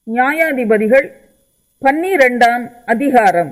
நியாயாதிபதிகள் பன்னிரண்டாம் அதிகாரம்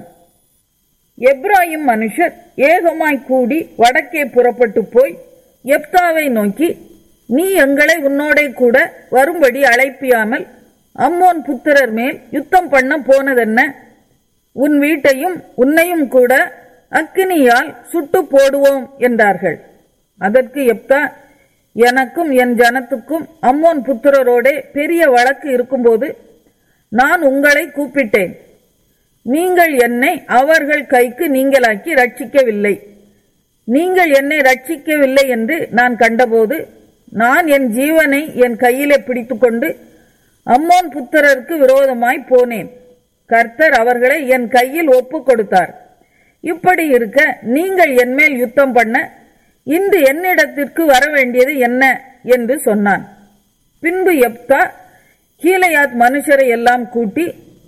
எப்ராயிம் மனுஷர் ஏகமாய் கூடி வடக்கே புறப்பட்டு போய் எப்தாவை நோக்கி நீ எங்களை உன்னோடே கூட வரும்படி அழைப்பியாமல் அம்மோன் புத்திரர் மேல் யுத்தம் பண்ண போனதென்ன உன் வீட்டையும் உன்னையும் கூட அக்கினியால் சுட்டு போடுவோம் என்றார்கள் அதற்கு எப்தா எனக்கும் என் ஜனத்துக்கும் அம்மோன் புத்திரரோடே பெரிய வழக்கு இருக்கும்போது நான் உங்களை கூப்பிட்டேன் நீங்கள் என்னை அவர்கள் கைக்கு நீங்களாக்கி ரட்சிக்கவில்லை நீங்கள் என்னை ரட்சிக்கவில்லை என்று நான் கண்டபோது நான் என் ஜீவனை என் கையிலே பிடித்துக்கொண்டு அம்மோன் புத்திரருக்கு விரோதமாய் போனேன் கர்த்தர் அவர்களை என் கையில் ஒப்பு கொடுத்தார் இப்படி இருக்க நீங்கள் என்மேல் யுத்தம் பண்ண இன்று என்னிடத்திற்கு வர வேண்டியது என்ன என்று சொன்னான் பின்பு எப்தா கீழையாத் மனுஷரை எல்லாம் கூட்டி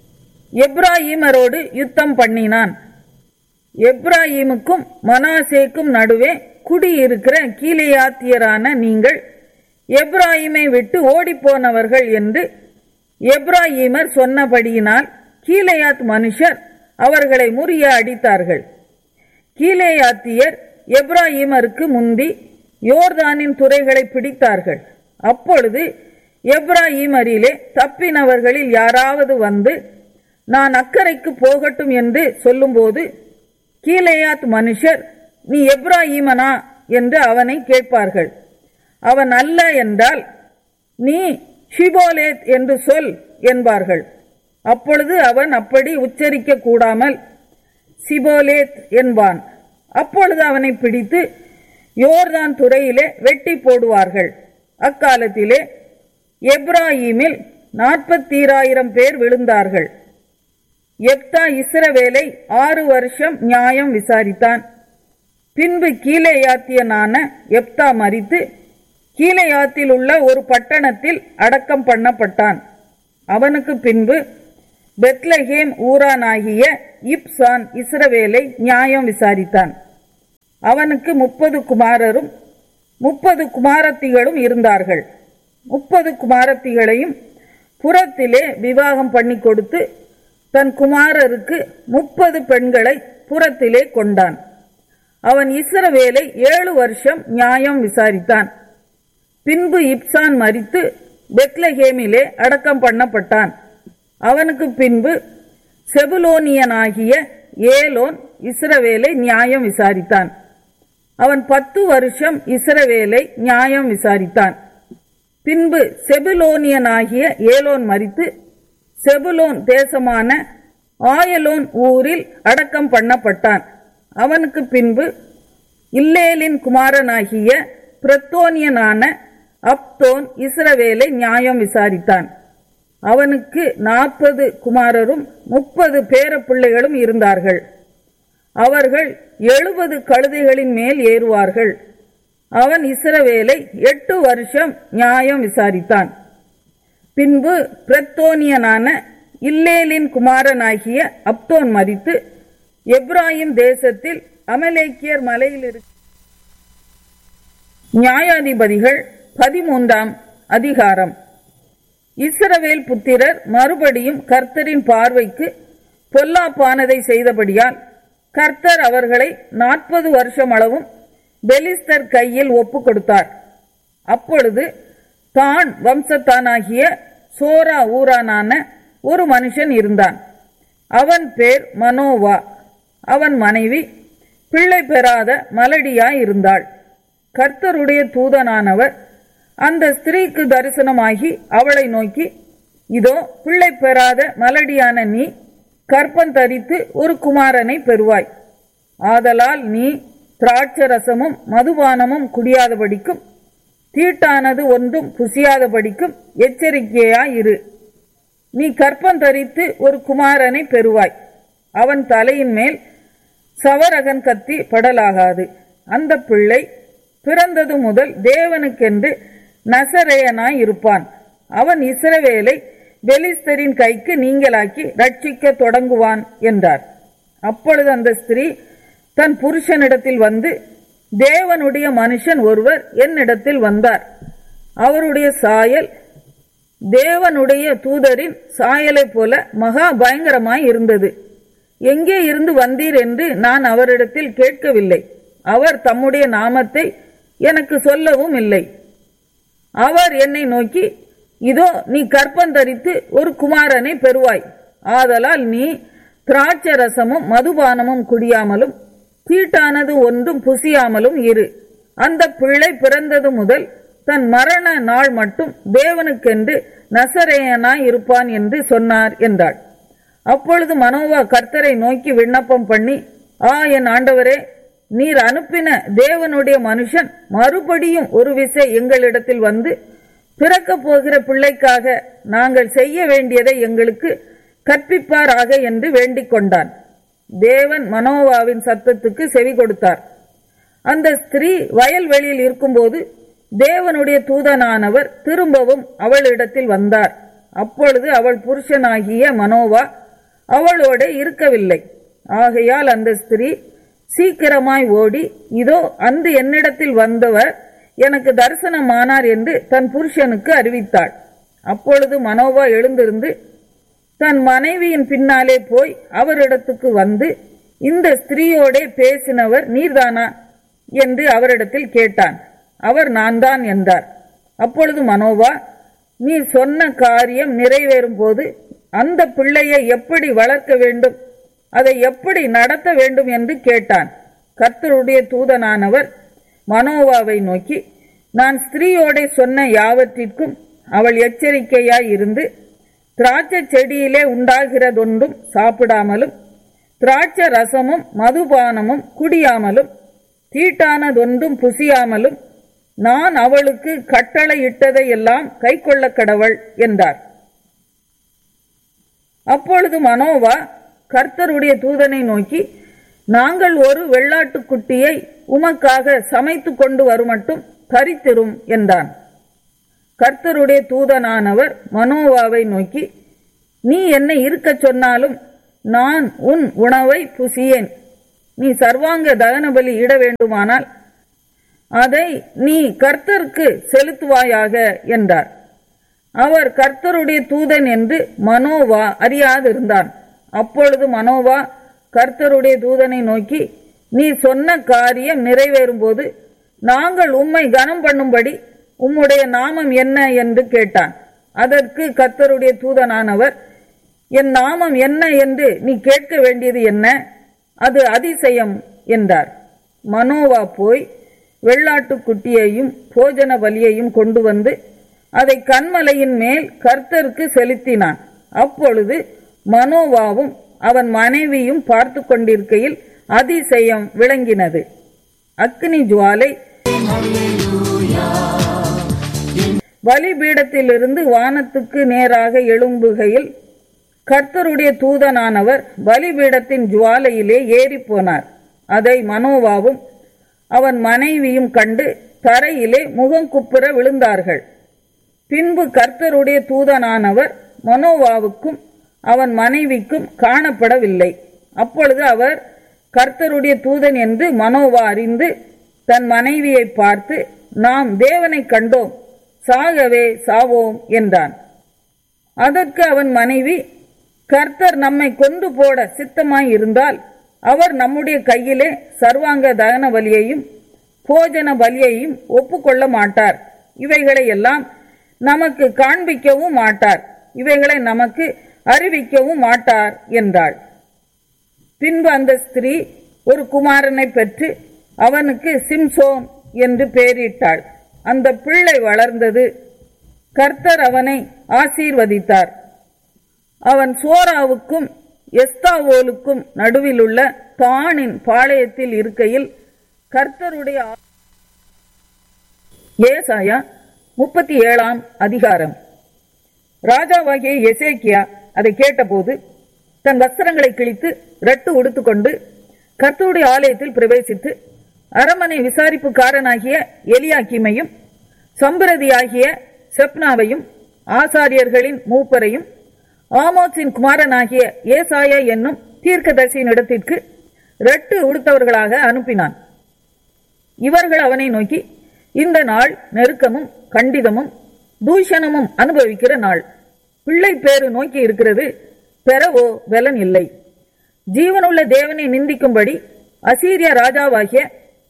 எப்ராஹிமரோடு யுத்தம் பண்ணினான் எப்ராஹிமுக்கும் மனாசேக்கும் நடுவே குடியிருக்கிற கீழையாத்தியரான நீங்கள் எப்ராஹிமை விட்டு ஓடிப்போனவர்கள் என்று எப்ராஹிமர் சொன்னபடியினால் கீழையாத் மனுஷர் அவர்களை முறிய அடித்தார்கள் கீழேயாத்தியர் எப்ராஹிமருக்கு முந்தி யோர்தானின் துறைகளை பிடித்தார்கள் அப்பொழுது எப்ராஹிமரிலே தப்பினவர்களில் யாராவது வந்து நான் அக்கறைக்கு போகட்டும் என்று சொல்லும்போது கீழேயாத் மனுஷர் நீ எப்ராஹிமனா என்று அவனை கேட்பார்கள் அவன் அல்ல என்றால் நீ ஷிபோலேத் என்று சொல் என்பார்கள் அப்பொழுது அவன் அப்படி உச்சரிக்க கூடாமல் சிபோலேத் என்பான் அப்பொழுது அவனை பிடித்து யோர்தான் துறையிலே வெட்டி போடுவார்கள் அக்காலத்திலே எப்ராஹிமில் நாற்பத்தீராயிரம் பேர் விழுந்தார்கள் எப்தா இஸ்ரவேலை ஆறு வருஷம் நியாயம் விசாரித்தான் பின்பு கீழேயாத்தியனான எப்தா மறித்து கீழேயாத்தில் உள்ள ஒரு பட்டணத்தில் அடக்கம் பண்ணப்பட்டான் அவனுக்கு பின்பு பெத்லஹேம் ஊரானாகிய இப்சான் இஸ்ரவேலை நியாயம் விசாரித்தான் அவனுக்கு முப்பது குமாரரும் முப்பது குமாரத்திகளும் இருந்தார்கள் முப்பது குமாரத்திகளையும் புறத்திலே விவாகம் பண்ணி கொடுத்து தன் குமாரருக்கு முப்பது பெண்களை புறத்திலே கொண்டான் அவன் இஸ்ரவேலை ஏழு வருஷம் நியாயம் விசாரித்தான் பின்பு இப்சான் மறித்து பெத்லஹேமிலே அடக்கம் பண்ணப்பட்டான் அவனுக்கு பின்பு செபுலோனியனாகிய ஏலோன் இஸ்ரவேலை நியாயம் விசாரித்தான் அவன் பத்து வருஷம் இஸ்ரவேலை நியாயம் விசாரித்தான் பின்பு செபுலோனியனாகிய ஏலோன் மறித்து செபுலோன் தேசமான ஆயலோன் ஊரில் அடக்கம் பண்ணப்பட்டான் அவனுக்கு பின்பு இல்லேலின் குமாரனாகிய பிரத்தோனியனான அப்தோன் இஸ்ரவேலை நியாயம் விசாரித்தான் அவனுக்கு நாற்பது குமாரரும் முப்பது பேர பிள்ளைகளும் இருந்தார்கள் அவர்கள் எழுபது கழுதைகளின் மேல் ஏறுவார்கள் அவன் இஸ்ரவேலை எட்டு வருஷம் நியாயம் விசாரித்தான் பின்பு பிரத்தோனியனான இல்லேலின் குமாரனாகிய அப்தோன் மறித்து எப்ராஹிம் தேசத்தில் அமலேக்கியர் மலையில் இரு நியாயாதிபதிகள் பதிமூன்றாம் அதிகாரம் இஸ்ரவேல் புத்திரர் மறுபடியும் கர்த்தரின் பார்வைக்கு பொல்லாப்பானதை செய்தபடியால் கர்த்தர் அவர்களை நாற்பது வருஷம் அளவும் பெலிஸ்தர் கையில் ஒப்பு கொடுத்தார் அப்பொழுது தான் வம்சத்தானாகிய சோரா ஊரானான ஒரு மனுஷன் இருந்தான் அவன் பேர் மனோவா அவன் மனைவி பிள்ளை பெறாத மலடியாய் இருந்தாள் கர்த்தருடைய தூதனானவர் அந்த ஸ்திரீக்கு தரிசனமாகி அவளை நோக்கி இதோ பிள்ளை பெறாத மலடியான நீ கற்பம் தரித்து ஒரு குமாரனை பெறுவாய் ஆதலால் நீ திராட்சரசமும் மதுபானமும் குடியாதபடிக்கும் தீட்டானது ஒன்றும் புசியாதபடிக்கும் எச்சரிக்கையாய் இரு நீ கற்பம் தரித்து ஒரு குமாரனை பெறுவாய் அவன் தலையின் மேல் சவரகன் கத்தி படலாகாது அந்த பிள்ளை பிறந்தது முதல் தேவனுக்கென்று நசரேயனாய் இருப்பான் அவன் இஸ்ரவேலை பெலிஸ்தரின் கைக்கு நீங்களாக்கி ரட்சிக்க தொடங்குவான் என்றார் அப்பொழுது அந்த ஸ்திரீ தன் புருஷனிடத்தில் வந்து தேவனுடைய மனுஷன் ஒருவர் என்னிடத்தில் வந்தார் அவருடைய சாயல் தேவனுடைய தூதரின் சாயலை போல மகா பயங்கரமாய் இருந்தது எங்கே இருந்து வந்தீர் என்று நான் அவரிடத்தில் கேட்கவில்லை அவர் தம்முடைய நாமத்தை எனக்கு சொல்லவும் இல்லை அவர் என்னை நோக்கி இதோ நீ கற்பந்தரித்து ஒரு குமாரனை பெறுவாய் ஆதலால் நீ திராட்சை ரசமும் மதுபானமும் குடியாமலும் தீட்டானது ஒன்றும் புசியாமலும் இரு அந்த பிள்ளை பிறந்தது முதல் தன் மரண நாள் மட்டும் தேவனுக்கென்று நசரேயனாய் இருப்பான் என்று சொன்னார் என்றாள் அப்பொழுது மனோவா கர்த்தரை நோக்கி விண்ணப்பம் பண்ணி ஆ என் ஆண்டவரே நீர் அனுப்பின தேவனுடைய மனுஷன் மறுபடியும் ஒரு விசை எங்களிடத்தில் வந்து பிறக்கப் போகிற பிள்ளைக்காக நாங்கள் செய்ய வேண்டியதை எங்களுக்கு கற்பிப்பாராக என்று வேண்டிக் கொண்டான் தேவன் மனோவாவின் சத்தத்துக்கு செவி கொடுத்தார் அந்த ஸ்திரீ வயல்வெளியில் இருக்கும்போது தேவனுடைய தூதனானவர் திரும்பவும் அவளிடத்தில் வந்தார் அப்பொழுது அவள் புருஷனாகிய மனோவா அவளோட இருக்கவில்லை ஆகையால் அந்த ஸ்திரீ சீக்கிரமாய் ஓடி இதோ அன்று என்னிடத்தில் வந்தவர் எனக்கு தரிசனமானார் என்று தன் புருஷனுக்கு அறிவித்தாள் அப்பொழுது மனோவா எழுந்திருந்து தன் மனைவியின் பின்னாலே போய் அவரிடத்துக்கு வந்து இந்த ஸ்திரீயோடே பேசினவர் நீர்தானா என்று அவரிடத்தில் கேட்டான் அவர் நான் தான் என்றார் அப்பொழுது மனோவா நீ சொன்ன காரியம் நிறைவேறும் போது அந்த பிள்ளையை எப்படி வளர்க்க வேண்டும் அதை எப்படி நடத்த வேண்டும் என்று கேட்டான் கர்த்தருடைய தூதனானவர் மனோவாவை நோக்கி நான் ஸ்திரீயோடே சொன்ன யாவற்றிற்கும் அவள் எச்சரிக்கையாய் இருந்து திராட்சை செடியிலே உண்டாகிறதொன்றும் சாப்பிடாமலும் திராட்சை ரசமும் மதுபானமும் குடியாமலும் தீட்டானதொன்றும் புசியாமலும் நான் அவளுக்கு கட்டளையிட்டதை எல்லாம் கை கொள்ள கடவள் என்றார் அப்பொழுது மனோவா கர்த்தருடைய தூதனை நோக்கி நாங்கள் ஒரு வெள்ளாட்டுக்குட்டியை உமக்காக சமைத்து கொண்டு வருமட்டும் தரித்திரும் என்றான் கர்த்தருடைய தூதனானவர் மனோவாவை நோக்கி நீ என்னை இருக்கச் சொன்னாலும் நான் உன் உணவை புசியேன் நீ சர்வாங்க தகனபலி இட வேண்டுமானால் அதை நீ கர்த்தருக்கு செலுத்துவாயாக என்றார் அவர் கர்த்தருடைய தூதன் என்று மனோவா அறியாதிருந்தான் அப்பொழுது மனோவா கர்த்தருடைய தூதனை நோக்கி நீ சொன்ன காரியம் நிறைவேறும்போது நாங்கள் உம்மை கனம் பண்ணும்படி உம்முடைய நாமம் என்ன என்று கேட்டான் அதற்கு கர்த்தருடைய தூதனானவர் என் நாமம் என்ன என்று நீ கேட்க வேண்டியது என்ன அது அதிசயம் என்றார் மனோவா போய் வெள்ளாட்டுக்குட்டியையும் போஜன பலியையும் கொண்டு வந்து அதை கண்மலையின் மேல் கர்த்தருக்கு செலுத்தினான் அப்பொழுது மனோவாவும் அவன் மனைவியும் பார்த்து கொண்டிருக்கையில் அதிசயம் விளங்கினது அக்னி ஜுவாலை பலிபீடத்திலிருந்து வானத்துக்கு நேராக எழும்புகையில் கர்த்தருடைய தூதனானவர் பலிபீடத்தின் ஜுவாலையிலே ஏறி போனார் அதை மனோவாவும் அவன் மனைவியும் கண்டு தரையிலே முகங்குப்புற விழுந்தார்கள் பின்பு கர்த்தருடைய தூதனானவர் மனோவாவுக்கும் அவன் மனைவிக்கும் காணப்படவில்லை அப்பொழுது அவர் கர்த்தருடைய தூதன் என்று மனோவா அறிந்து தன் மனைவியை பார்த்து நாம் தேவனை கண்டோம் சாகவே சாவோம் என்றான் அதற்கு அவன் மனைவி கர்த்தர் நம்மை கொண்டு போட சித்தமாய் இருந்தால் அவர் நம்முடைய கையிலே சர்வாங்க தகன பலியையும் போஜன பலியையும் ஒப்புக்கொள்ள மாட்டார் இவைகளை எல்லாம் நமக்கு காண்பிக்கவும் மாட்டார் இவைகளை நமக்கு அறிவிக்கவும் மாட்டார் என்றாள் பின்பு அந்த ஸ்திரீ ஒரு குமாரனை பெற்று அவனுக்கு சிம்சோன் என்று பெயரிட்டாள் அந்த பிள்ளை வளர்ந்தது கர்த்தர் அவனை ஆசீர்வதித்தார் அவன் சோராவுக்கும் எஸ்தாவோலுக்கும் நடுவிலுள்ள தானின் பாளையத்தில் இருக்கையில் கர்த்தருடைய ஆ- ஏசாயா முப்பத்தி ஏழாம் அதிகாரம் ராஜாவாகிய எசேக்கியா அதை கேட்டபோது தன் வஸ்திரங்களை கிழித்து ரட்டு உடுத்துக்கொண்டு கர்த்தருடைய ஆலயத்தில் பிரவேசித்து அரமனை விசாரிப்புக்காரனாகிய எலியாக்கிமையும் சம்பிரதியாகிய செப்னாவையும் ஆசாரியர்களின் மூப்பரையும் ஆமோத்சின் குமாரனாகிய ஏசாயா என்னும் தீர்க்கதரிசியின் இடத்திற்கு ரட்டு உடுத்தவர்களாக அனுப்பினான் இவர்கள் அவனை நோக்கி இந்த நாள் நெருக்கமும் கண்டிதமும் தூஷணமும் அனுபவிக்கிற நாள் பிள்ளை பேரு நோக்கி இருக்கிறது பெறவோ பலன் இல்லை ஜீவனுள்ள தேவனை நிந்திக்கும்படி அசீரிய ராஜாவாகிய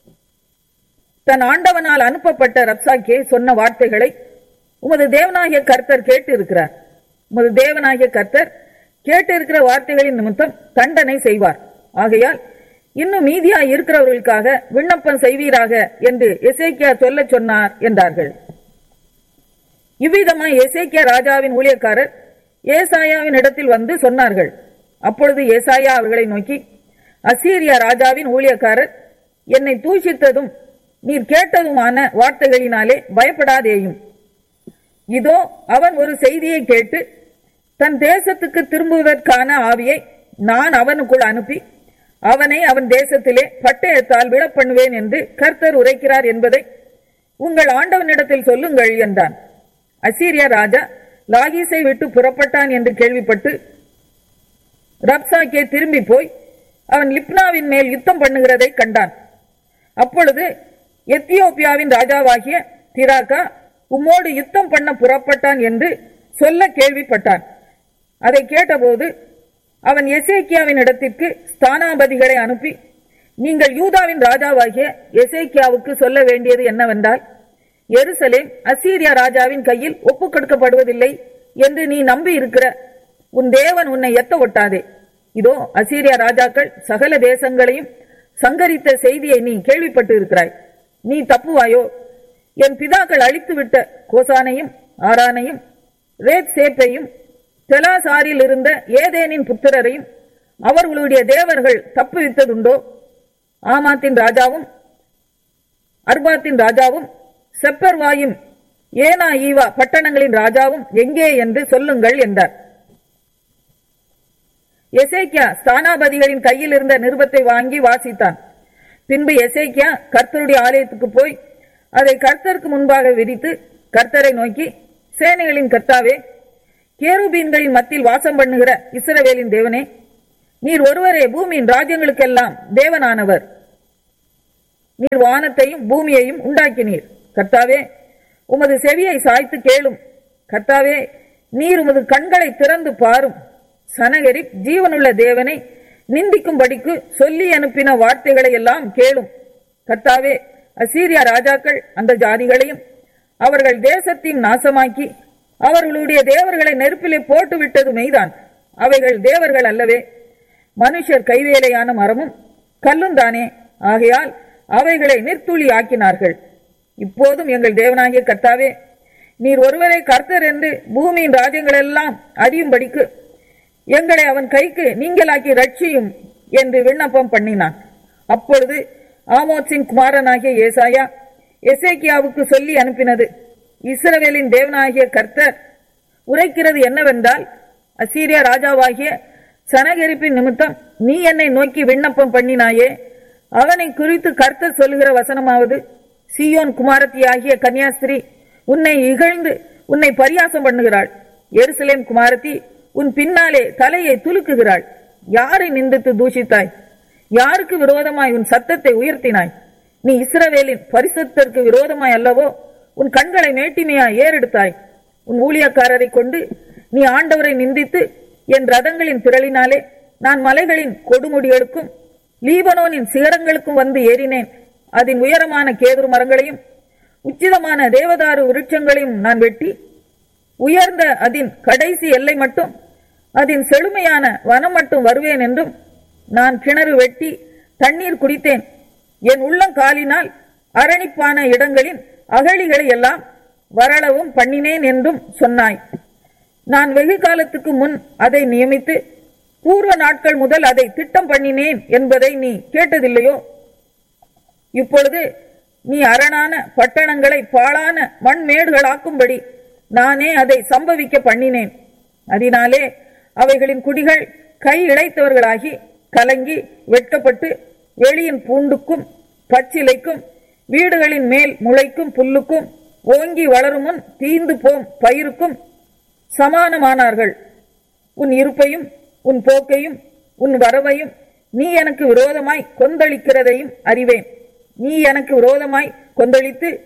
தன் ஆண்டவனால் அனுப்பப்பட்ட ரப்சாக்கே சொன்ன வார்த்தைகளை உமது தேவனாகிய கர்த்தர் கேட்டு இருக்கிறார் உமது தேவனாகிய கர்த்தர் கேட்டு இருக்கிற வார்த்தைகளின் நிமித்தம் தண்டனை செய்வார் ஆகையால் இன்னும் மீதியா இருக்கிறவர்களுக்காக விண்ணப்பம் செய்வீராக என்று எசேக்கியா சொல்ல சொன்னார் என்றார்கள் இவ்விதமாய் எசேக்கியா ராஜாவின் ஊழியக்காரர் ஏசாயாவின் இடத்தில் வந்து சொன்னார்கள் அப்பொழுது ஏசாயா அவர்களை நோக்கி அசீரியா ராஜாவின் ஊழியக்காரர் என்னை தூஷித்ததும் நீர் கேட்டதுமான வார்த்தைகளினாலே பயப்படாதேயும் இதோ அவன் ஒரு செய்தியை கேட்டு தன் தேசத்துக்கு திரும்புவதற்கான ஆவியை நான் அவனுக்குள் அனுப்பி அவனை அவன் தேசத்திலே பட்டயத்தால் விழப் பண்ணுவேன் என்று கர்த்தர் உரைக்கிறார் என்பதை உங்கள் ஆண்டவனிடத்தில் சொல்லுங்கள் என்றான் அசீரியா ராஜா லாகீஸை விட்டு புறப்பட்டான் என்று கேள்விப்பட்டு ரப்சாக்கே திரும்பி போய் அவன் லிப்னாவின் மேல் யுத்தம் பண்ணுகிறதை கண்டான் அப்பொழுது எத்தியோப்பியாவின் ராஜாவாகிய திராக்கா உம்மோடு யுத்தம் பண்ண புறப்பட்டான் என்று சொல்ல கேள்விப்பட்டான் அதை கேட்டபோது அவன் எசேக்கியாவின் இடத்திற்கு ஸ்தானாபதிகளை அனுப்பி நீங்கள் யூதாவின் ராஜாவாகிய எசேக்கியாவுக்கு சொல்ல வேண்டியது என்னவென்றால் எருசலேம் அசீரியா ராஜாவின் கையில் ஒப்புக் கொடுக்கப்படுவதில்லை என்று நீ நம்பி இருக்கிற உன் தேவன் உன்னை எத்த ஒட்டாதே இதோ அசீரியா ராஜாக்கள் சகல தேசங்களையும் சங்கரித்த செய்தியை நீ கேள்விப்பட்டு இருக்கிறாய் நீ தப்புவாயோ என் பிதாக்கள் அழித்துவிட்ட கோசானையும் ஆரானையும் ரேத் சேப்பையும் தெலாசாரில் இருந்த ஏதேனின் புத்திரரையும் அவர்களுடைய தேவர்கள் தப்புவித்ததுண்டோ ஆமாத்தின் ராஜாவும் அர்பாத்தின் ராஜாவும் செப்பர்வாயும் ஏனா ஈவா பட்டணங்களின் ராஜாவும் எங்கே என்று சொல்லுங்கள் என்றார் எசேக்கியா ஸ்தானாபதிகளின் கையில் இருந்த நிருபத்தை வாங்கி வாசித்தான் பின்பு எசேக்கியா கர்த்தருடைய ஆலயத்துக்கு போய் அதை கர்த்தருக்கு முன்பாக விரித்து கர்த்தரை நோக்கி சேனைகளின் கர்த்தாவே கேருபீன்களின் மத்தியில் வாசம் பண்ணுகிற இஸ்ரவேலின் தேவனே நீர் ஒருவரே பூமியின் ராஜ்யங்களுக்கெல்லாம் தேவனானவர் நீர் வானத்தையும் பூமியையும் உண்டாக்கினீர் கர்த்தாவே உமது செவியை சாய்த்து கேளும் கர்த்தாவே நீர் உமது கண்களை திறந்து பாரும் சனகரி ஜீவனுள்ள தேவனை நிந்திக்கும்படிக்கு சொல்லி அனுப்பின வார்த்தைகளை எல்லாம் கேளும் கர்த்தாவே அசீரியா ராஜாக்கள் அந்த ஜாதிகளையும் அவர்கள் தேசத்தையும் நாசமாக்கி அவர்களுடைய தேவர்களை நெருப்பிலே போட்டு விட்டது மெய்தான் அவைகள் தேவர்கள் அல்லவே மனுஷர் கைவேலையான மரமும் கல்லும் தானே ஆகையால் அவைகளை நிர்த்துளி ஆக்கினார்கள் இப்போதும் எங்கள் தேவனாகிய கர்த்தாவே நீர் ஒருவரை கர்த்தர் என்று பூமியின் ராஜ்யங்கள் எல்லாம் அறியும்படிக்கு எங்களை அவன் கைக்கு நீங்களாக்கி ரட்சியும் என்று விண்ணப்பம் பண்ணினான் அப்பொழுது ஆமோத்சின் குமாரனாகிய ஏசாயா எசேக்கியாவுக்கு சொல்லி அனுப்பினது இஸ்ரவேலின் தேவனாகிய கர்த்தர் உரைக்கிறது என்னவென்றால் அசீரியா ராஜாவாகிய சனகரிப்பின் நிமித்தம் நீ என்னை நோக்கி விண்ணப்பம் பண்ணினாயே அவனை குறித்து கர்த்தர் சொல்லுகிற வசனமாவது சீயோன் குமாரத்தியாகிய கன்னியாஸ்திரி உன்னை இகழ்ந்து உன்னை பரியாசம் பண்ணுகிறாள் எருசலேம் குமாரத்தி உன் பின்னாலே தலையை துலுக்குகிறாள் யாரை நிந்தித்து தூஷித்தாய் யாருக்கு விரோதமாய் உன் சத்தத்தை உயர்த்தினாய் நீ இஸ்ரவேலின் பரிசுத்திற்கு விரோதமாய் அல்லவோ உன் கண்களை மேட்டிமையாய் ஏறெடுத்தாய் உன் ஊழியக்காரரை கொண்டு நீ ஆண்டவரை நிந்தித்து என் ரதங்களின் திரளினாலே நான் மலைகளின் கொடுமுடிகளுக்கும் லீபனோனின் சிகரங்களுக்கும் வந்து ஏறினேன் அதன் உயரமான கேதுரு மரங்களையும் உச்சிதமான தேவதாரு விருட்சங்களையும் நான் வெட்டி உயர்ந்த அதன் கடைசி எல்லை மட்டும் அதன் செழுமையான வனம் மட்டும் வருவேன் என்றும் நான் கிணறு வெட்டி தண்ணீர் குடித்தேன் என் உள்ளங்காலினால் அரணிப்பான இடங்களின் அகழிகளை எல்லாம் வரளவும் பண்ணினேன் என்றும் சொன்னாய் நான் வெகு காலத்துக்கு முன் அதை நியமித்து பூர்வ நாட்கள் முதல் அதை திட்டம் பண்ணினேன் என்பதை நீ கேட்டதில்லையோ இப்பொழுது நீ அரணான பட்டணங்களை பாழான மண்மேடுகளாக்கும்படி நானே அதை சம்பவிக்க பண்ணினேன் அதனாலே அவைகளின் குடிகள் கை இழைத்தவர்களாகி கலங்கி வெட்கப்பட்டு வெளியின் பூண்டுக்கும் பச்சிலைக்கும் வீடுகளின் மேல் முளைக்கும் புல்லுக்கும் ஓங்கி வளரும் முன் தீந்து போம் பயிருக்கும் சமானமானார்கள் உன் இருப்பையும் உன் போக்கையும் உன் வரவையும் நீ எனக்கு விரோதமாய் கொந்தளிக்கிறதையும் அறிவேன் நீ எனக்கு விரோதமாய் கொந்தளித்து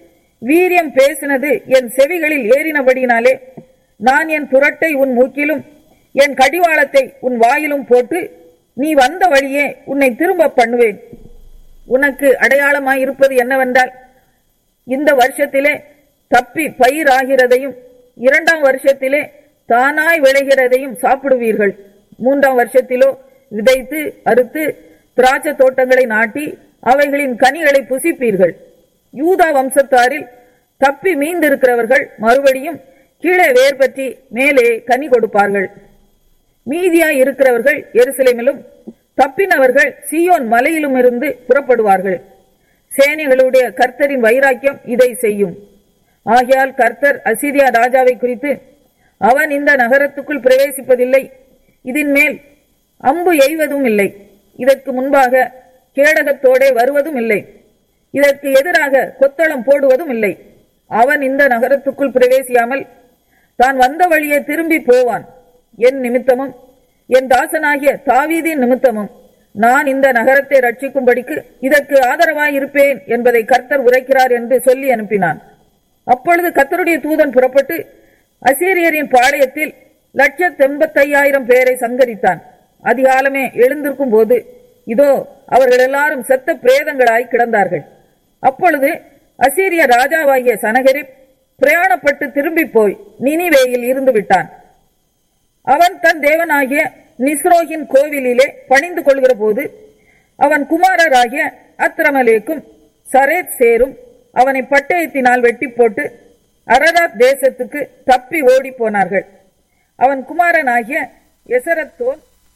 வீரியம் பேசினது என் செவிகளில் ஏறினபடினாலே நான் என் புரட்டை உன் மூக்கிலும் என் கடிவாளத்தை உன் வாயிலும் போட்டு நீ வந்த வழியே உன்னை திரும்ப பண்ணுவேன் உனக்கு அடையாளமாயிருப்பது என்னவென்றால் இந்த வருஷத்திலே தப்பி பயிராகிறதையும் இரண்டாம் வருஷத்திலே தானாய் விளைகிறதையும் சாப்பிடுவீர்கள் மூன்றாம் வருஷத்திலோ விதைத்து அறுத்து திராட்சை தோட்டங்களை நாட்டி அவைகளின் கனிகளை புசிப்பீர்கள் யூதா வம்சத்தாரில் தப்பி மீந்திருக்கிறவர்கள் மறுபடியும் கீழே வேர் பற்றி மேலே கனி கொடுப்பார்கள் மீதியாய் இருக்கிறவர்கள் எருசலேமிலும் தப்பினவர்கள் சீயோன் மலையிலும் இருந்து புறப்படுவார்கள் சேனைகளுடைய கர்த்தரின் வைராக்கியம் இதை செய்யும் ஆகையால் கர்த்தர் அசிரியா ராஜாவை குறித்து அவன் இந்த நகரத்துக்குள் பிரவேசிப்பதில்லை இதன் மேல் அம்பு எய்வதும் இல்லை இதற்கு முன்பாக கேடகத்தோடே வருவதும் இல்லை இதற்கு எதிராக கொத்தளம் போடுவதும் இல்லை அவன் இந்த நகரத்துக்குள் பிரவேசியாமல் தான் வந்த வழியே திரும்பி போவான் என் நிமித்தமும் என் தாசனாகிய தாவீதின் நிமித்தமும் நான் இந்த நகரத்தை ரட்சிக்கும்படிக்கு இதற்கு ஆதரவாயிருப்பேன் என்பதை கர்த்தர் உரைக்கிறார் என்று சொல்லி அனுப்பினான் அப்பொழுது கர்த்தருடைய தூதன் புறப்பட்டு அசீரியரின் பாளையத்தில் லட்சத்து எண்பத்தையாயிரம் பேரை சங்கரித்தான் அதிகாலமே எழுந்திருக்கும் போது இதோ அவர்கள் எல்லாரும் செத்த பிரேதங்களாய் கிடந்தார்கள் அப்பொழுது அசீரிய ராஜாவாகிய சனகரிப் பிரயாணப்பட்டு திரும்பி போய் நினிவேயில் இருந்து விட்டான் அவன் தன் தேவனாகிய நிஸ்ரோகின் கோவிலிலே பணிந்து கொள்கிற போது அவன் குமாரராகிய அத்ரமலேக்கும் சரேத் சேரும் அவனை பட்டயத்தினால் வெட்டி போட்டு அரராத் தேசத்துக்கு தப்பி ஓடி போனார்கள் அவன் குமாரனாகிய எசரத்தோன்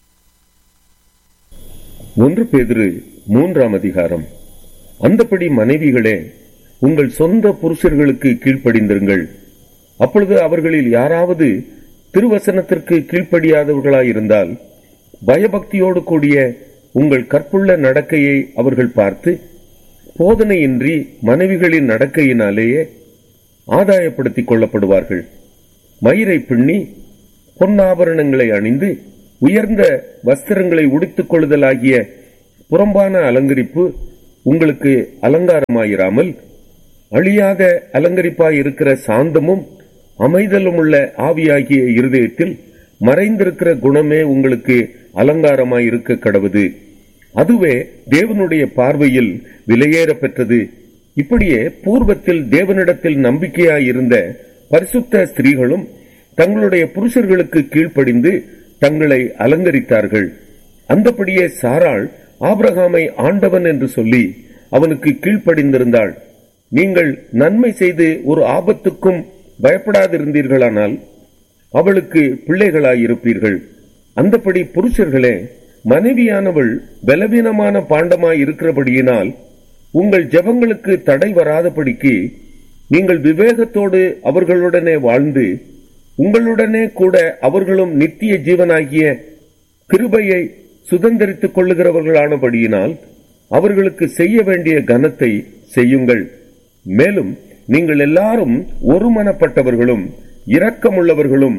ஒன்று பேதுரு மூன்றாம் அதிகாரம் அந்தப்படி மனைவிகளே உங்கள் சொந்த புருஷர்களுக்கு கீழ்ப்படிந்திருங்கள் அப்பொழுது அவர்களில் யாராவது திருவசனத்திற்கு கீழ்ப்படியாதவர்களாயிருந்தால் பயபக்தியோடு கூடிய உங்கள் கற்புள்ள நடக்கையை அவர்கள் பார்த்து போதனையின்றி மனைவிகளின் நடக்கையினாலேயே ஆதாயப்படுத்திக் கொள்ளப்படுவார்கள் மயிரை பின்னி பொன்னாபரணங்களை அணிந்து உயர்ந்த வஸ்திரங்களை உடுத்துக் கொள்ளுதலாகிய புறம்பான அலங்கரிப்பு உங்களுக்கு அலங்காரமாயிராமல் அழியாத அலங்கரிப்பாய் இருக்கிற சாந்தமும் அமைதலும் உள்ள ஆவியாகிய இருதயத்தில் மறைந்திருக்கிற குணமே உங்களுக்கு அலங்காரமாய் இருக்க கடவுது அதுவே தேவனுடைய பார்வையில் விலையேற பெற்றது இப்படியே பூர்வத்தில் தேவனிடத்தில் நம்பிக்கையாயிருந்த பரிசுத்த ஸ்திரீகளும் தங்களுடைய புருஷர்களுக்கு கீழ்ப்படிந்து தங்களை அலங்கரித்தார்கள் அந்தபடியே சாராள் ஆபிரகாமை ஆண்டவன் என்று சொல்லி அவனுக்கு கீழ்ப்படிந்திருந்தாள் நீங்கள் நன்மை செய்து ஒரு ஆபத்துக்கும் பயப்படாதிருந்தீர்களானால் அவளுக்கு பிள்ளைகளாயிருப்பீர்கள் அந்தபடி புருஷர்களே மனைவியானவள் பலவீனமான பாண்டமாய் இருக்கிறபடியினால் உங்கள் ஜெபங்களுக்கு தடை வராதபடிக்கு நீங்கள் விவேகத்தோடு அவர்களுடனே வாழ்ந்து உங்களுடனே கூட அவர்களும் நித்திய ஜீவனாகிய கிருபையை சுதந்திரித்துக் கொள்ளுகிறவர்களானபடியினால் அவர்களுக்கு செய்ய வேண்டிய கனத்தை செய்யுங்கள் மேலும் நீங்கள் எல்லாரும் ஒருமனப்பட்டவர்களும் இரக்கமுள்ளவர்களும்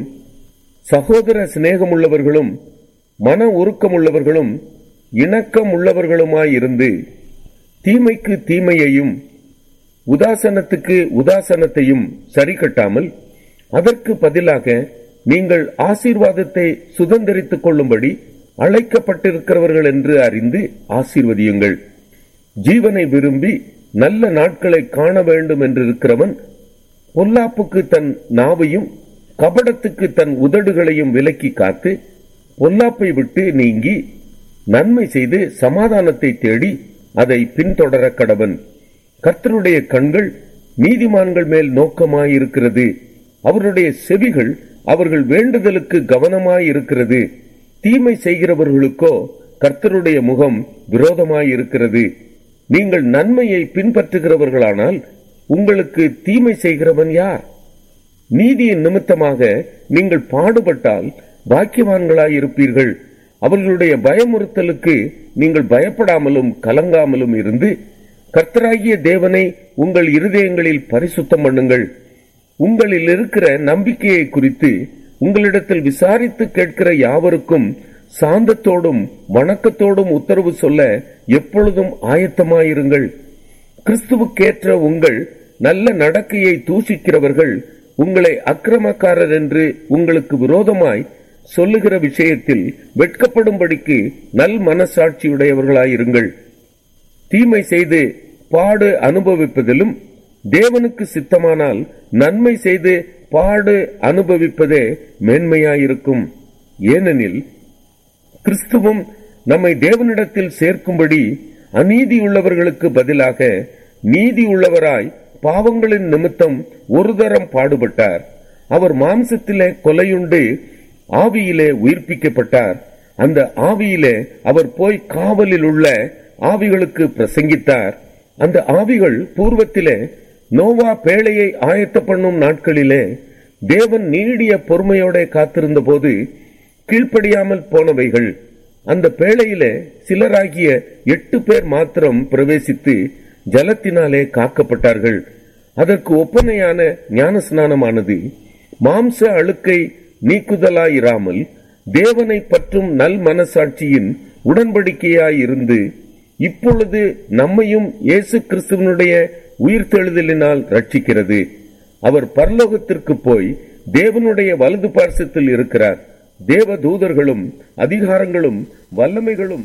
சகோதர சிநேகமுள்ளவர்களும் மன உருக்கமுள்ளவர்களும் இணக்கம் உள்ளவர்களுமாயிருந்து தீமைக்கு தீமையையும் உதாசனத்துக்கு உதாசனத்தையும் சரி கட்டாமல் அதற்கு பதிலாக நீங்கள் ஆசீர்வாதத்தை சுதந்திரித்துக் கொள்ளும்படி அழைக்கப்பட்டிருக்கிறவர்கள் என்று அறிந்து ஆசீர்வதியுங்கள் ஜீவனை விரும்பி நல்ல நாட்களை காண வேண்டும் என்றிருக்கிறவன் பொல்லாப்புக்கு தன் நாவையும் கபடத்துக்கு தன் உதடுகளையும் விலக்கி காத்து பொல்லாப்பை விட்டு நீங்கி நன்மை செய்து சமாதானத்தை தேடி அதை பின்தொடர கடவன் கர்த்தருடைய கண்கள் நீதிமான்கள் மேல் நோக்கமாயிருக்கிறது அவருடைய செவிகள் அவர்கள் வேண்டுதலுக்கு கவனமாயிருக்கிறது தீமை செய்கிறவர்களுக்கோ கர்த்தருடைய முகம் விரோதமாயிருக்கிறது நீங்கள் நன்மையை பின்பற்றுகிறவர்களானால் உங்களுக்கு தீமை செய்கிறவன் யார் நீதியின் நிமித்தமாக நீங்கள் பாடுபட்டால் பாக்கியவான்களாயிருப்பீர்கள் அவர்களுடைய பயமுறுத்தலுக்கு நீங்கள் பயப்படாமலும் கலங்காமலும் இருந்து கர்த்தராகிய தேவனை உங்கள் இருதயங்களில் பரிசுத்தம் பண்ணுங்கள் உங்களில் இருக்கிற நம்பிக்கையை குறித்து உங்களிடத்தில் விசாரித்து கேட்கிற யாவருக்கும் சாந்தத்தோடும் வணக்கத்தோடும் உத்தரவு சொல்ல எப்பொழுதும் ஆயத்தமாயிருங்கள் கிறிஸ்துவுக்கேற்ற உங்கள் நல்ல நடக்கையை தூஷிக்கிறவர்கள் உங்களை அக்கிரமக்காரர் என்று உங்களுக்கு விரோதமாய் சொல்லுகிற விஷயத்தில் வெட்கப்படும்படிக்கு நல் மனசாட்சியுடையவர்களாயிருங்கள் தீமை செய்து பாடு அனுபவிப்பதிலும் தேவனுக்கு சித்தமானால் நன்மை செய்து பாடு அனுபவிப்பதே மேன்மையாயிருக்கும் ஏனெனில் கிறிஸ்துவும் நம்மை தேவனிடத்தில் சேர்க்கும்படி அநீதியுள்ளவர்களுக்கு பதிலாக நீதி உள்ளவராய் பாவங்களின் நிமித்தம் ஒரு தரம் பாடுபட்டார் அவர் மாம்சத்திலே கொலையுண்டு ஆவியிலே உயிர்ப்பிக்கப்பட்டார் அந்த ஆவியிலே அவர் போய் காவலில் உள்ள ஆவிகளுக்கு பிரசங்கித்தார் அந்த ஆவிகள் பூர்வத்திலே நோவா பேழையை ஆயத்த பண்ணும் நாட்களிலே தேவன் நீடிய பொறுமையோட காத்திருந்த போது கீழ்ப்படியாமல் போனவைகள் அந்த பேழையிலே சிலராகிய எட்டு பேர் மாத்திரம் பிரவேசித்து ஜலத்தினாலே காக்கப்பட்டார்கள் அதற்கு ஒப்பனையான ஞானஸ்நானமானது மாம்ச அழுக்கை நீக்குதலாயிராமல் தேவனை பற்றும் நல் மனசாட்சியின் உடன்படிக்கையாயிருந்து இப்பொழுது நம்மையும் இயேசு கிறிஸ்துவனுடைய உயிர்த்தெழுதலினால் ரட்சிக்கிறது அவர் பரலோகத்திற்கு போய் தேவனுடைய வலது பார்சத்தில் இருக்கிறார் தேவ தூதர்களும் அதிகாரங்களும் வல்லமைகளும்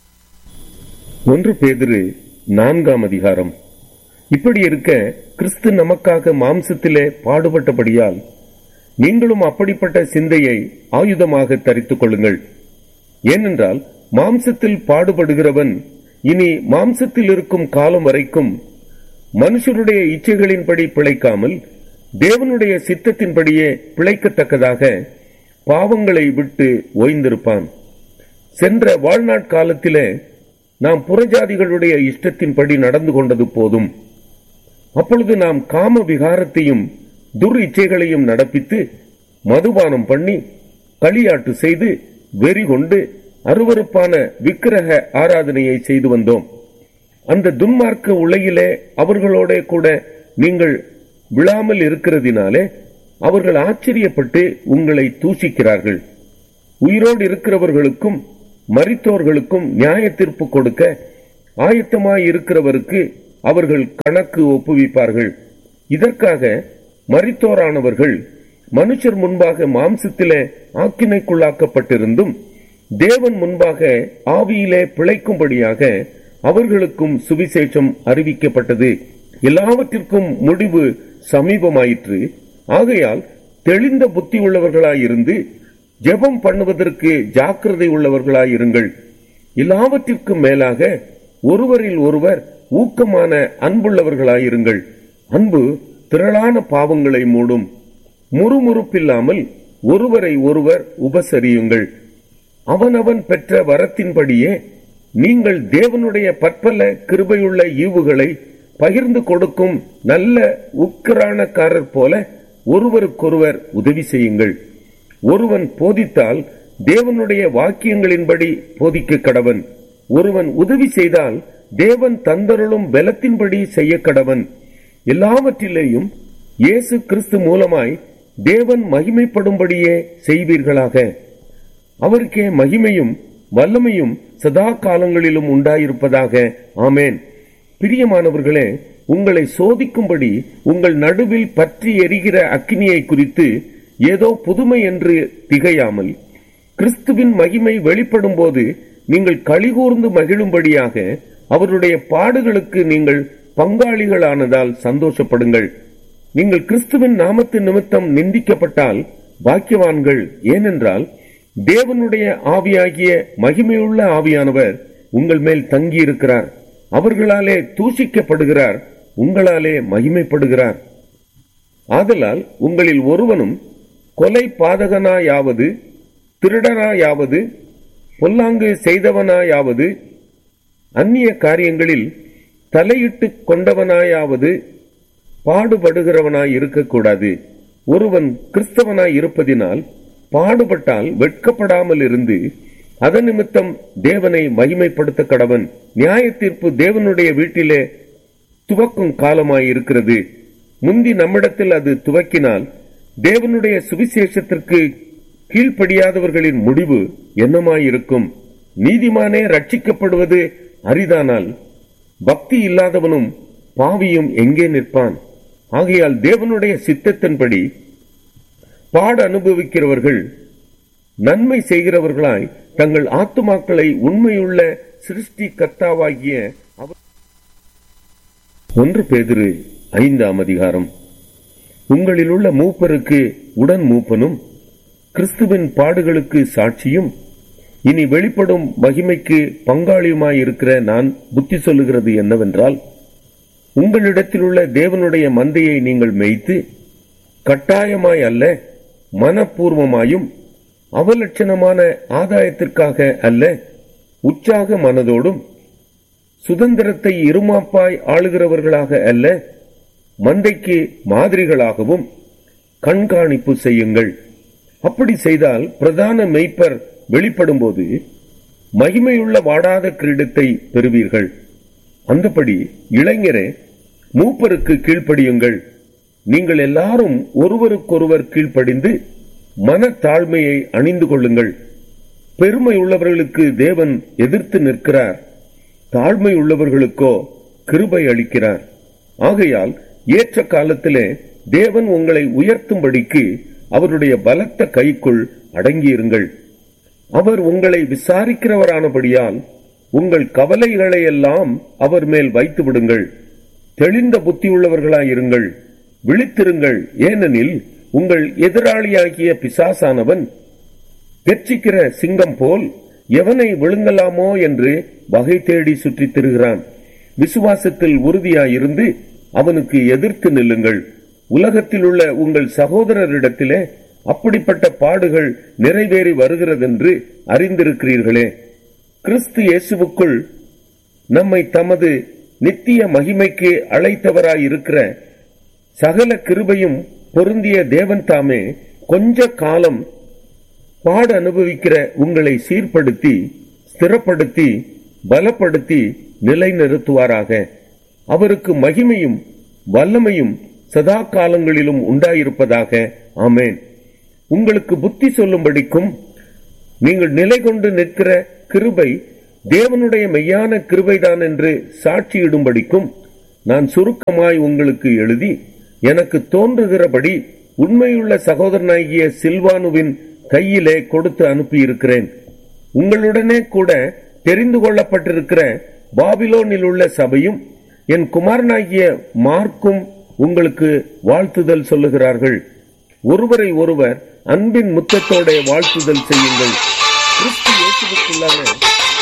ஒன்று பேதிரு நான்காம் அதிகாரம் இப்படி இருக்க கிறிஸ்து நமக்காக மாம்சத்திலே பாடுபட்டபடியால் நீங்களும் அப்படிப்பட்ட சிந்தையை ஆயுதமாக தரித்துக் கொள்ளுங்கள் ஏனென்றால் மாம்சத்தில் பாடுபடுகிறவன் இனி மாம்சத்தில் இருக்கும் காலம் வரைக்கும் மனுஷருடைய இச்சைகளின்படி பிழைக்காமல் தேவனுடைய சித்தத்தின்படியே பிழைக்கத்தக்கதாக பாவங்களை விட்டு ஓய்ந்திருப்பான் சென்ற வாழ்நாட்காலத்திலே நாம் புறஜாதிகளுடைய இஷ்டத்தின்படி நடந்து கொண்டது போதும் அப்பொழுது நாம் காம விகாரத்தையும் துர் இச்சைகளையும் நடப்பித்து மதுபானம் பண்ணி களியாட்டு செய்து வெறி கொண்டு அருவருப்பான விக்கிரக ஆராதனையை செய்து வந்தோம் அந்த துன்மார்க்க உலகிலே அவர்களோட கூட நீங்கள் விழாமல் இருக்கிறதினாலே அவர்கள் ஆச்சரியப்பட்டு உங்களை தூஷிக்கிறார்கள் உயிரோடு இருக்கிறவர்களுக்கும் மரித்தோர்களுக்கும் நியாய தீர்ப்பு கொடுக்க ஆயத்தமாயிருக்கிறவருக்கு அவர்கள் கணக்கு ஒப்புவிப்பார்கள் இதற்காக மரித்தோரானவர்கள் மனுஷர் முன்பாக மாம்சத்திலே ஆக்கினைக்குள்ளாக்கப்பட்டிருந்தும் தேவன் முன்பாக ஆவியிலே பிழைக்கும்படியாக அவர்களுக்கும் சுவிசேஷம் அறிவிக்கப்பட்டது எல்லாவற்றிற்கும் முடிவு சமீபமாயிற்று ஆகையால் தெளிந்த புத்தி உள்ளவர்களாயிருந்து ஜெபம் பண்ணுவதற்கு ஜாக்கிரதை உள்ளவர்களாயிருங்கள் எல்லாவற்றிற்கும் மேலாக ஒருவரில் ஒருவர் ஊக்கமான அன்புள்ளவர்களாயிருங்கள் அன்பு திரளான பாவங்களை மூடும் முறுமுறுப்பில்லாமல் ஒருவரை ஒருவர் உபசரியுங்கள் அவனவன் பெற்ற வரத்தின்படியே நீங்கள் தேவனுடைய பற்பல கிருபையுள்ள ஈவுகளை பகிர்ந்து கொடுக்கும் நல்ல உக்கிரானக்காரர் போல ஒருவருக்கொருவர் உதவி செய்யுங்கள் ஒருவன் போதித்தால் தேவனுடைய வாக்கியங்களின்படி போதிக்க கடவன் ஒருவன் உதவி செய்தால் தேவன் தந்தருளும் பலத்தின்படி செய்ய கடவன் எல்லாவற்றிலேயும் இயேசு கிறிஸ்து மூலமாய் தேவன் மகிமைப்படும்படியே செய்வீர்களாக அவருக்கே மகிமையும் வல்லமையும் சதா காலங்களிலும் உண்டாயிருப்பதாக ஆமேன் பிரியமானவர்களே உங்களை சோதிக்கும்படி உங்கள் நடுவில் பற்றி எரிகிற அக்கினியை குறித்து ஏதோ புதுமை என்று திகையாமல் கிறிஸ்துவின் மகிமை வெளிப்படும் போது நீங்கள் கழிகூர்ந்து மகிழும்படியாக அவருடைய பாடுகளுக்கு நீங்கள் பங்காளிகளானதால் சந்தோஷப்படுங்கள் நீங்கள் கிறிஸ்துவின் நாமத்து நிமித்தம் நிந்திக்கப்பட்டால் பாக்கியவான்கள் ஏனென்றால் தேவனுடைய ஆவியாகிய மகிமையுள்ள ஆவியானவர் உங்கள் மேல் தங்கியிருக்கிறார் அவர்களாலே தூஷிக்கப்படுகிறார் உங்களாலே மகிமைப்படுகிறார் ஆதலால் உங்களில் ஒருவனும் கொலை பாதகனாயாவது திருடனாயாவது பொல்லாங்கு செய்தவனாயாவது அந்நிய காரியங்களில் தலையிட்டு கொண்டவனாயாவது பாடுபடுகிறவனாய் இருக்கக்கூடாது ஒருவன் கிறிஸ்தவனாய் இருப்பதினால் பாடுபட்டால் வெட்கப்படாமல் இருந்து அதன் நிமித்தம் தேவனை மகிமைப்படுத்த கடவன் நியாய தீர்ப்பு தேவனுடைய வீட்டிலே துவக்கும் காலமாய் இருக்கிறது முந்தி நம்மிடத்தில் அது துவக்கினால் தேவனுடைய சுவிசேஷத்திற்கு கீழ்ப்படியாதவர்களின் முடிவு என்னமாயிருக்கும் நீதிமானே ரட்சிக்கப்படுவது அரிதானால் பக்தி இல்லாதவனும் பாவியும் எங்கே நிற்பான் ஆகையால் தேவனுடைய சித்தத்தின்படி பாட அனுபவிக்கிறவர்கள் நன்மை செய்கிறவர்களாய் தங்கள் ஆத்துமாக்களை உண்மையுள்ள சிருஷ்டி கர்த்தாவாகிய அவர் ஒன்று பேதிரு ஐந்தாம் அதிகாரம் உங்களிலுள்ள மூப்பருக்கு உடன் மூப்பனும் கிறிஸ்துவின் பாடுகளுக்கு சாட்சியும் இனி வெளிப்படும் மகிமைக்கு பங்காளியுமாயிருக்கிற நான் புத்தி சொல்லுகிறது என்னவென்றால் உங்களிடத்தில் உள்ள தேவனுடைய மந்தையை நீங்கள் மேய்த்து கட்டாயமாய் அல்ல மனப்பூர்வமாயும் அவலட்சணமான ஆதாயத்திற்காக அல்ல உற்சாக மனதோடும் சுதந்திரத்தை இருமாப்பாய் ஆளுகிறவர்களாக அல்ல மந்தைக்கு மாதிரிகளாகவும் கண்காணிப்பு செய்யுங்கள் அப்படி செய்தால் பிரதான மெய்ப்பர் வெளிப்படும்போது மகிமையுள்ள வாடாத கிரீடத்தை பெறுவீர்கள் அந்தபடி இளைஞரே மூப்பருக்கு கீழ்ப்படியுங்கள் நீங்கள் எல்லாரும் ஒருவருக்கொருவர் கீழ்ப்படிந்து மனத்தாழ்மையை அணிந்து கொள்ளுங்கள் பெருமை உள்ளவர்களுக்கு தேவன் எதிர்த்து நிற்கிறார் தாழ்மை உள்ளவர்களுக்கோ கிருபை அளிக்கிறார் ஆகையால் ஏற்ற காலத்திலே தேவன் உங்களை உயர்த்தும்படிக்கு அவருடைய பலத்த கைக்குள் அடங்கியிருங்கள் அவர் உங்களை விசாரிக்கிறவரானபடியால் உங்கள் கவலைகளை எல்லாம் அவர் மேல் வைத்து விடுங்கள் தெளிந்த புத்தியுள்ளவர்களாயிருங்கள் விழித்திருங்கள் ஏனெனில் உங்கள் எதிராளியாகிய பிசாசானவன் கெர்ச்சிக்கிற சிங்கம் போல் எவனை விழுங்கலாமோ என்று வகை தேடி சுற்றித் திரிகிறான் விசுவாசத்தில் உறுதியாயிருந்து அவனுக்கு எதிர்த்து நில்லுங்கள் உலகத்தில் உள்ள உங்கள் சகோதரரிடத்திலே அப்படிப்பட்ட பாடுகள் நிறைவேறி வருகிறதென்று அறிந்திருக்கிறீர்களே கிறிஸ்து இயேசுவுக்குள் நம்மை தமது நித்திய மகிமைக்கு அழைத்தவராயிருக்கிற சகல கிருபையும் பொருந்திய தேவன் தாமே கொஞ்ச காலம் பாட அனுபவிக்கிற உங்களை சீர்படுத்தி ஸ்திரப்படுத்தி பலப்படுத்தி நிலைநிறுத்துவாராக அவருக்கு மகிமையும் வல்லமையும் சதா காலங்களிலும் உண்டாயிருப்பதாக ஆமேன் உங்களுக்கு புத்தி சொல்லும்படிக்கும் நீங்கள் நிலை கொண்டு நிற்கிற கிருபை தேவனுடைய மெய்யான கிருபைதான் என்று சாட்சியிடும்படிக்கும் நான் சுருக்கமாய் உங்களுக்கு எழுதி எனக்கு தோன்றுகிறபடி உண்மையுள்ள சகோதரனாகிய சில்வானுவின் கையிலே கொடுத்து அனுப்பியிருக்கிறேன் உங்களுடனே கூட தெரிந்து கொள்ளப்பட்டிருக்கிற பாபிலோனில் உள்ள சபையும் என் குமாரனாகிய மார்க்கும் உங்களுக்கு வாழ்த்துதல் சொல்லுகிறார்கள் ஒருவரை ஒருவர் அன்பின் முத்தத்தோட வாழ்த்துதல் செய்யுங்கள் கிறிஸ்து இயேசுவுக்குள்ளான